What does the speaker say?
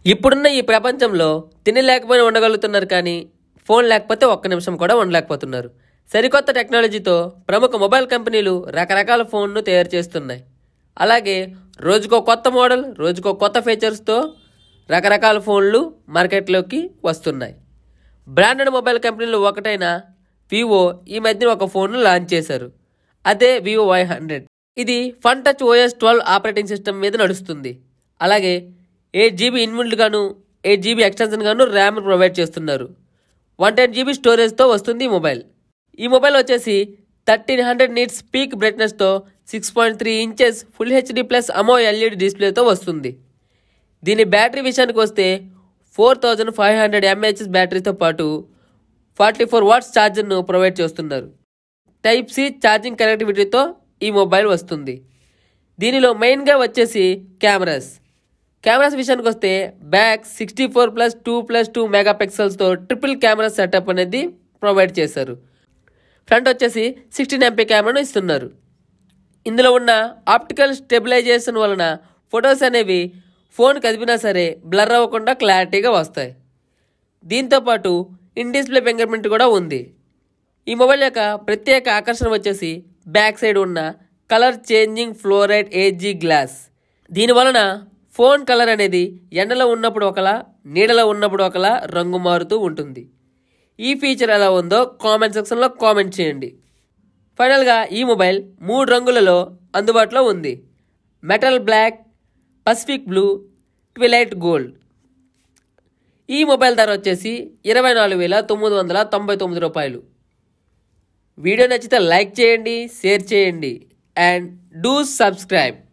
ఇప్పుడున్న ఈ ప్రపంచంలో తిని లేకపోయినా ఉండగలుగుతున్నారు కానీ ఫోన్ లేకపోతే ఒక్క నిమిషం కూడా ఉండలేకపోతున్నారు సరికొత్త టెక్నాలజీతో ప్రముఖ మొబైల్ కంపెనీలు రకరకాల ఫోన్ను తయారు చేస్తున్నాయి అలాగే రోజుకో కొత్త మోడల్ రోజుకో కొత్త ఫీచర్స్తో రకరకాల ఫోన్లు మార్కెట్లోకి వస్తున్నాయి బ్రాండెడ్ మొబైల్ కంపెనీలు ఒకటైన వివో ఈ మధ్యన ఒక ఫోన్ను లాంచ్ చేశారు అదే వివో వై హండ్రెడ్ ఇది fun touch OS twelve operating system మీద నడుస్తుంది అలాగే ఎయిట్ జీబీ ఇన్బిల్ట్ గాను ఎయిట్ జీబీ ఎక్స్టెన్షన్ గాను ర్యామ్ ప్రొవైడ్ చేస్తున్నారు వన్ టెన్ జీబీ స్టోరేజ్తో వస్తుంది ఈ మొబైల్ ఈ మొబైల్ వచ్చేసి థర్టీన్ హండ్రెడ్ నీట్స్ పీక్ బ్రైట్నెస్తో six point three inches full HD plus AMOLED డిస్ప్లేతో వస్తుంది దీని బ్యాటరీ విషయానికి వస్తే four thousand five hundred mAh బ్యాటరీతో పాటు ఫార్టీ ఫోర్ వాట్స్ ఛార్జర్ను ప్రొవైడ్ చేస్తున్నారు టైప్ సి ఛార్జింగ్ కనెక్టివిటీతో ఈ మొబైల్ వస్తుంది దీనిలో మెయిన్గా వచ్చేసి కెమెరాస్ కెమెరాస్ విషయానికి వస్తే back sixty four plus two plus two mega పిక్సెల్స్తో ట్రిపుల్ కెమెరా సెటప్ అనేది ప్రొవైడ్ చేశారు ఫ్రంట్ వచ్చేసి సిక్స్టీన్ ఎంపీ కెమెరాను ఇస్తున్నారు ఇందులో ఉన్న ఆప్టికల్ స్టెబిలైజేషన్ వలన ఫొటోస్ అనేవి ఫోన్ కదిపినా సరే బ్లర్ అవ్వకుండా క్లారిటీగా వస్తాయి దీంతోపాటు ఇన్ డిస్ప్లే ఫింగర్ ప్రింట్ కూడా ఉంది ఈ మొబైల్ యొక్క ప్రత్యేక ఆకర్షణ వచ్చేసి బ్యాక్ సైడ్ ఉన్న colour changing fluoride AG glass దీని వలన ఫోన్ కలర్ అనేది ఎండలో ఉన్నప్పుడు ఒకలా నీడలో ఉన్నప్పుడు ఒకలా రంగు మారుతూ ఉంటుంది ఈ ఫీచర్ ఎలా ఉందో కామెంట్ సెక్షన్లో కామెంట్ చేయండి ఫైనల్గా ఈ మొబైల్ మూడు రంగులలో అందుబాటులో ఉంది metal black pacific blue twilight gold ఈ మొబైల్ ధర వచ్చేసి ఇరవై నాలుగు వేల తొమ్మిది వందల తొంభై తొమ్మిది రూపాయలు వీడియో నచ్చితే లైక్ చేయండి షేర్ చేయండి అండ్ డూ సబ్స్క్రైబ్